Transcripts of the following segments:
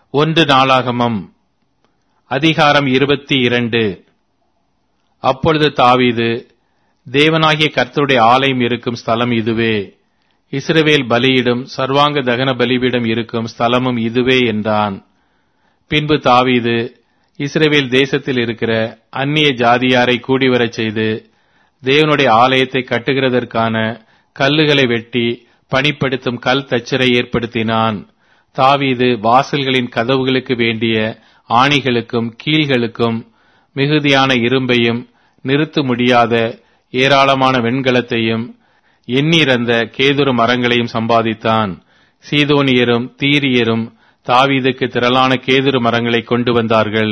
ஒன்று நாளாகமம் அதிகாரம் இருபத்தி இரண்டு அப்பொழுது தாவீது தேவனாகிய கர்த்தருடைய ஆலயம் இருக்கும் ஸ்தலம் இதுவே இஸ்ரவேல் பலியிடும் சர்வாங்க தகன பலிபீடம் இருக்கும் ஸ்தலமும் இதுவே என்றான் பின்பு தாவீது இஸ்ரவேல் தேசத்தில் இருக்கிற அந்நிய ஜாதியாரை கூடிவரச் செய்து தேவனுடைய ஆலயத்தை கட்டுகிறதற்கான கல்லுகளை வெட்டி பணிப்படுத்தும் கல் தச்சரை ஏற்படுத்தினான் தாவீது வாசல்களின் கதவுகளுக்கு வேண்டிய ஆணிகளுக்கும் கீழ்களுக்கும் மிகுதியான இரும்பையும் நிறுத்த முடியாத ஏராளமான வெண்கலத்தையும் எண்ணிறந்த கேதுரு மரங்களையும் சம்பாதித்தான் சீதோனியரும் தீரியரும் தாவீதுக்கு திரளான கேதுரு மரங்களை கொண்டு வந்தார்கள்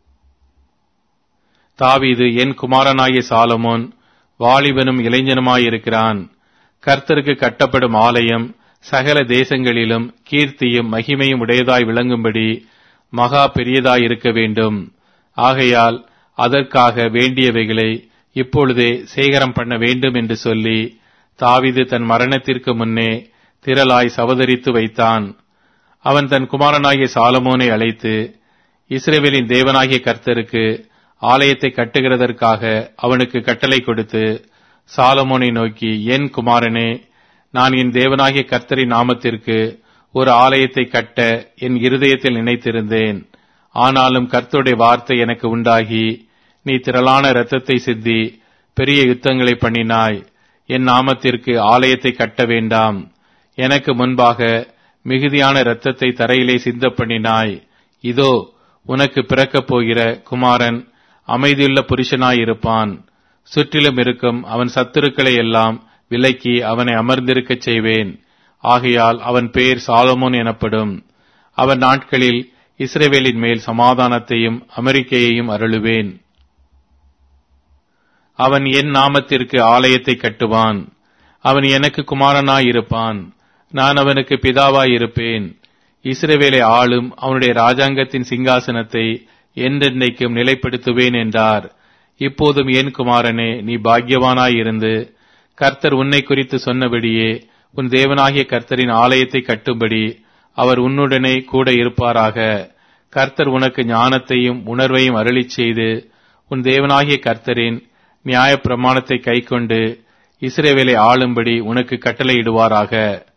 தாவீது என் குமாரனாகிய சாலமோன் வாலிபனும் இளைஞனுமாயிருக்கிறான் கர்த்தருக்கு கட்டப்படும் ஆலயம் சகல தேசங்களிலும் கீர்த்தியும் மகிமையும் உடையதாய் விளங்கும்படி மகா பெரியதாயிருக்க வேண்டும் ஆகையால் அதற்காக வேண்டியவைகளை இப்பொழுதே சேகரம் பண்ண வேண்டும் என்று சொல்லி தாவிது தன் மரணத்திற்கு முன்னே திரளாய் சவதரித்து வைத்தான் அவன் தன் குமாரனாகிய சாலமோனை அழைத்து இஸ்ரேவேலின் தேவனாகிய கர்த்தருக்கு ஆலயத்தை கட்டுகிறதற்காக அவனுக்கு கட்டளை கொடுத்து சாலமோனை நோக்கி என் குமாரனே நான் என் தேவனாகிய கர்த்தரின் நாமத்திற்கு ஒரு ஆலயத்தை கட்ட என் இருதயத்தில் நினைத்திருந்தேன் ஆனாலும் கர்த்தருடைய வார்த்தை எனக்கு உண்டாகி நீ திரளான இரத்தத்தை சிந்தி பெரிய யுத்தங்களை பண்ணினாய் என் நாமத்திற்கு ஆலயத்தை கட்ட வேண்டாம் எனக்கு முன்பாக மிகுதியான இரத்தத்தை தரையிலே சிந்த பண்ணினாய் இதோ உனக்கு பிறக்கப் போகிற குமாரன் அமைதியுள்ள புருஷனாயிருப்பான் சுற்றிலும் இருக்கும் அவன் சத்துருக்களை எல்லாம் விலக்கி அவனை அமர்ந்திருக்கச் செய்வேன் ஆகையால் அவன் பேர் சாலமோன் எனப்படும் அவன் நாட்களில் இஸ்ரேவேலின் மேல் சமாதானத்தையும் அமெரிக்கையையும் அருளுவேன் அவன் என் நாமத்திற்கு ஆலயத்தை கட்டுவான் அவன் எனக்கு குமாரனாயிருப்பான் நான் அவனுக்கு பிதாவாயிருப்பேன் இஸ்ரவேலை ஆளும் அவனுடைய ராஜாங்கத்தின் சிங்காசனத்தை என்றென்னைக்கும் நிலைப்படுத்துவேன் என்றார் இப்போதும் என் குமாரனே நீ பாக்யவானாயிருந்து கர்த்தர் உன்னை குறித்து சொன்னபடியே உன் தேவனாகிய கர்த்தரின் ஆலயத்தை கட்டும்படி அவர் உன்னுடனே கூட இருப்பாராக கர்த்தர் உனக்கு ஞானத்தையும் உணர்வையும் அருளிச் செய்து உன் தேவனாகிய கர்த்தரின் நியாய பிரமாணத்தை கைக்கொண்டு இஸ்ரேவேலை ஆளும்படி உனக்கு கட்டளையிடுவாராக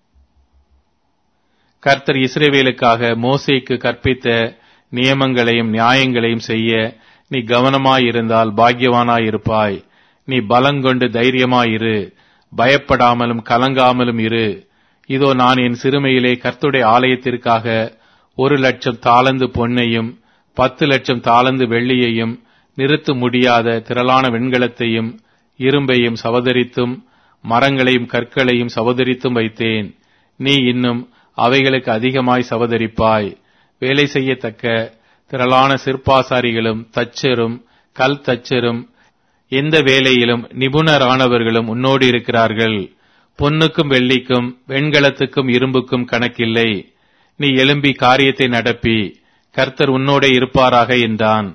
கர்த்தர் இஸ்ரேவேலுக்காக மோசைக்கு கற்பித்த நியமங்களையும் நியாயங்களையும் செய்ய நீ கவனமாயிருந்தால் பாக்கியவானாயிருப்பாய் நீ பலங்கொண்டு தைரியமாயிரு பயப்படாமலும் கலங்காமலும் இரு இதோ நான் என் சிறுமையிலே கர்த்துடைய ஆலயத்திற்காக ஒரு லட்சம் தாளந்து பொன்னையும் பத்து லட்சம் தாளந்து வெள்ளியையும் நிறுத்த முடியாத திரளான வெண்கலத்தையும் இரும்பையும் சவதரித்தும் மரங்களையும் கற்களையும் சவதரித்தும் வைத்தேன் நீ இன்னும் அவைகளுக்கு அதிகமாய் சவதரிப்பாய் வேலை செய்யத்தக்க திரளான சிற்பாசாரிகளும் தச்சரும் கல் தச்சரும் எந்த வேலையிலும் நிபுணரானவர்களும் உன்னோடு இருக்கிறார்கள் பொன்னுக்கும் வெள்ளிக்கும் வெண்கலத்துக்கும் இரும்புக்கும் கணக்கில்லை நீ எழும்பி காரியத்தை நடப்பி கர்த்தர் உன்னோடே இருப்பாராக என்றான்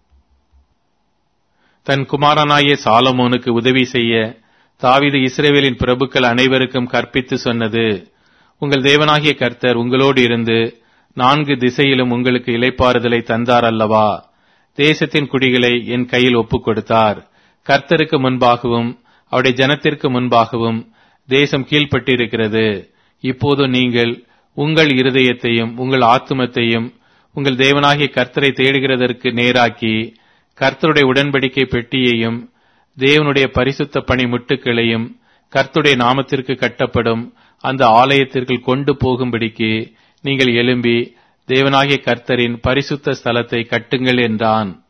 தன் குமாரனாகிய சாலமோனுக்கு உதவி செய்ய தாவிது இஸ்ரேவேலின் பிரபுக்கள் அனைவருக்கும் கற்பித்து சொன்னது உங்கள் தேவனாகிய கர்த்தர் உங்களோடு இருந்து நான்கு திசையிலும் உங்களுக்கு இலைப்பாறுதலை தந்தார் அல்லவா தேசத்தின் குடிகளை என் கையில் ஒப்புக் கொடுத்தார் கர்த்தருக்கு முன்பாகவும் அவருடைய ஜனத்திற்கு முன்பாகவும் தேசம் கீழ்ப்பட்டிருக்கிறது இப்போது நீங்கள் உங்கள் இருதயத்தையும் உங்கள் ஆத்துமத்தையும் உங்கள் தேவனாகிய கர்த்தரை தேடுகிறதற்கு நேராக்கி கர்த்தருடைய உடன்படிக்கை பெட்டியையும் தேவனுடைய பரிசுத்த பணி முட்டுக்களையும் கர்த்துடைய நாமத்திற்கு கட்டப்படும் அந்த ஆலயத்திற்குள் கொண்டு போகும்படிக்கு நீங்கள் எழும்பி தேவனாகிய கர்த்தரின் பரிசுத்த ஸ்தலத்தை கட்டுங்கள் என்றான்